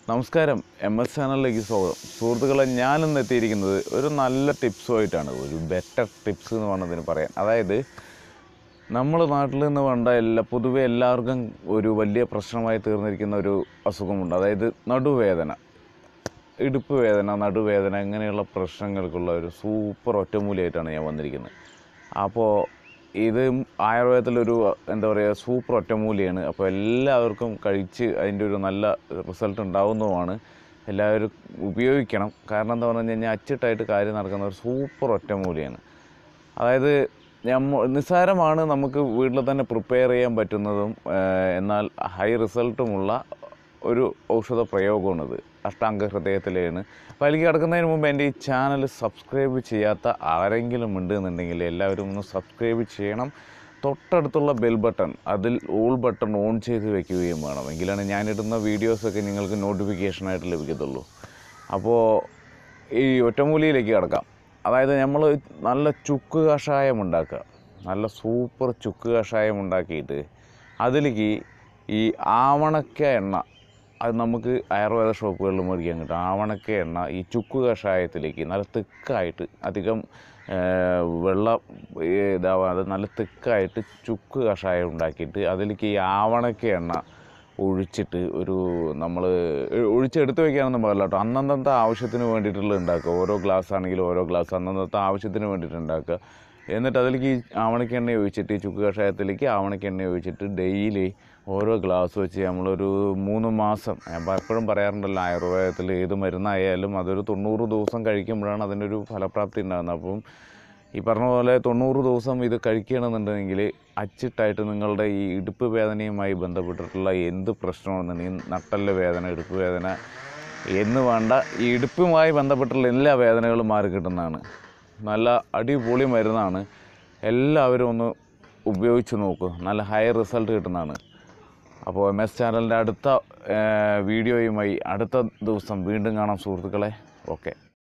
നമസ്കാരം M S ചാനലിലേക്ക് സ്വാഗതം സുഹൃത്തുക്കളെ ഞാനിന്ന് എത്തിയിരിക്കുന്നത് ഒരു നല്ല ടിപ്സുമായിട്ടാണ് ഒരു ബെറ്റർ ടിപ്സ് എന്ന് വേണതിന് പറയാൻ അതായത് നമ്മുടെ നാട്ടിൽ നിന്ന് വേണ്ട എല്ലാ പൊതുവെ എല്ലാവർക്കും ഒരു വലിയ പ്രശ്നമായി തീർന്നിരിക്കുന്ന ഒരു അസുഖമുണ്ട് അതായത് നടുവേദന ഇടുപ്പ് വേദന നടുവേദന ഇങ്ങനെയുള്ള പ്രശ്നങ്ങൾക്കുള്ള ഒരു സൂപ്പർ ഒറ്റമൂലിയായിട്ടാണ് ഞാൻ വന്നിരിക്കുന്നത് അപ്പോൾ ഇത് ആയുർവേദത്തിലൊരു എന്താ പറയുക സൂപ്പർ ഒറ്റമൂലിയാണ് അപ്പോൾ എല്ലാവർക്കും കഴിച്ച് അതിൻ്റെ ഒരു നല്ല റിസൾട്ട് ഉണ്ടാവുന്നതുമാണ് എല്ലാവരും ഉപയോഗിക്കണം കാരണം എന്താ പറഞ്ഞു കഴിഞ്ഞാൽ അച്ചിട്ടായിട്ട് കാര്യം നടക്കുന്ന ഒരു സൂപ്പർ ഒറ്റമൂലിയാണ് അതായത് ഞമ്മ നിസ്സാരമാണ് നമുക്ക് വീട്ടിൽ തന്നെ പ്രിപ്പയർ ചെയ്യാൻ പറ്റുന്നതും ഏഹ്, എന്നാൽ ഹൈ റിസൾട്ടുമുള്ള ഒരു ഔഷധ പ്രയോഗമാണിത് അഷ്ടാംഗ ഹൃദയത്തിലാണ് അപ്പോൾ അതിലേക്ക് കിടക്കുന്നതിന് മുമ്പ് എൻ്റെ ഈ ചാനൽ സബ്സ്ക്രൈബ് ചെയ്യാത്ത ആരെങ്കിലും ഉണ്ട് എന്നുണ്ടെങ്കിൽ എല്ലാവരും ഒന്ന് സബ്സ്ക്രൈബ് ചെയ്യണം തൊട്ടടുത്തുള്ള ബെൽ ബട്ടൺ അതിൽ ഓൾ ബട്ടൺ ഓൺ ചെയ്ത് വെക്കുകയും വേണം എങ്കിലാണ് ഞാനിടുന്ന വീഡിയോസൊക്കെ നിങ്ങൾക്ക് നോട്ടിഫിക്കേഷനായിട്ട് ലഭിക്കത്തുള്ളൂ അപ്പോൾ ഈ ഒറ്റമൂലിയിലേക്ക് കിടക്കാം അതായത് നമ്മൾ നല്ല ചുക്ക് കഷായം ഉണ്ടാക്കുക നല്ല സൂപ്പർ ചുക്ക് കഷായം ഉണ്ടാക്കിയിട്ട് അതിലേക്ക് ഈ ആവണക്ക എണ്ണ അത് നമുക്ക് ആയുർവേദ ഷോപ്പുകളിൽ മേടിക്കാൻ കിട്ടും ആവണക്ക എണ്ണ ഈ ചുക്ക് കഷായത്തിലേക്ക് നല്ല തിക്കായിട്ട് അധികം ഏർ, വെള്ളം ഏർ, ഇതാവാതെ നല്ല തിക്കായിട്ട് ചുക്ക് കഷായം ഉണ്ടാക്കിയിട്ട് അതിലേക്ക് ഈ ആവണക്ക എണ്ണ ഒഴിച്ചിട്ട് ഒരു നമ്മൾ ഒഴിച്ചെടുത്ത് വെക്കാനൊന്നും പാടില്ല കേട്ടോ അന്നന്നത്തെ ആവശ്യത്തിന് വേണ്ടിയിട്ടുള്ള ഉണ്ടാക്കുക ഓരോ ഗ്ലാസ് ആണെങ്കിലും ഓരോ ഗ്ലാസ് അന്നന്നത്തെ ആവശ്യത്തിന് വേണ്ടിയിട്ട് ഉണ്ടാക്കുക എന്നിട്ട് അതിലേക്ക് ഈ ആവണക്ക എണ്ണ ഒഴിച്ചിട്ട് ഈ ചുക്ക് കഷായത്തിലേക്ക് ആവണക്ക എണ്ണ ഒഴിച്ചിട്ട് ഡെയിലി ഓരോ ഗ്ലാസ് വെച്ച് നമ്മളൊരു മൂന്ന് മാസം ഞാൻ എപ്പോഴും പറയാറുണ്ടല്ലോ ആയുർവേദത്തിൽ ഏത് മരുന്നായാലും അതൊരു തൊണ്ണൂറ് ദിവസം കഴിക്കുമ്പോഴാണ് അതിൻ്റെ ഒരു ഫലപ്രാപ്തി ഉണ്ടാകുന്നത് അപ്പം ഈ പറഞ്ഞ പോലെ തൊണ്ണൂറ് ദിവസം ഇത് കഴിക്കുകയാണെന്നുണ്ടെങ്കിൽ അച്ചിട്ടായിട്ട് നിങ്ങളുടെ ഈ ഇടുപ്പ് വേദനയുമായി ബന്ധപ്പെട്ടിട്ടുള്ള എന്ത് പ്രശ്നമാണെന്നുണ്ടെങ്കിൽ നട്ടല് വേദന ഇടുപ്പ് വേദന എന്ന് വേണ്ട ഈ ഇടുപ്പുമായി ബന്ധപ്പെട്ടുള്ള എല്ലാ വേദനകളും മാറി കിട്ടുന്നതാണ് നല്ല അടിപൊളി മരുന്നാണ് എല്ലാവരും ഒന്ന് ഉപയോഗിച്ച് നോക്കുക നല്ല ഹൈ റിസൾട്ട് കിട്ടുന്നതാണ് അപ്പോൾ എം എസ് ചാനലിൻ്റെ അടുത്ത ഏർ, വീഡിയോയുമായി അടുത്ത ദിവസം വീണ്ടും കാണാം സുഹൃത്തുക്കളെ ഓക്കെ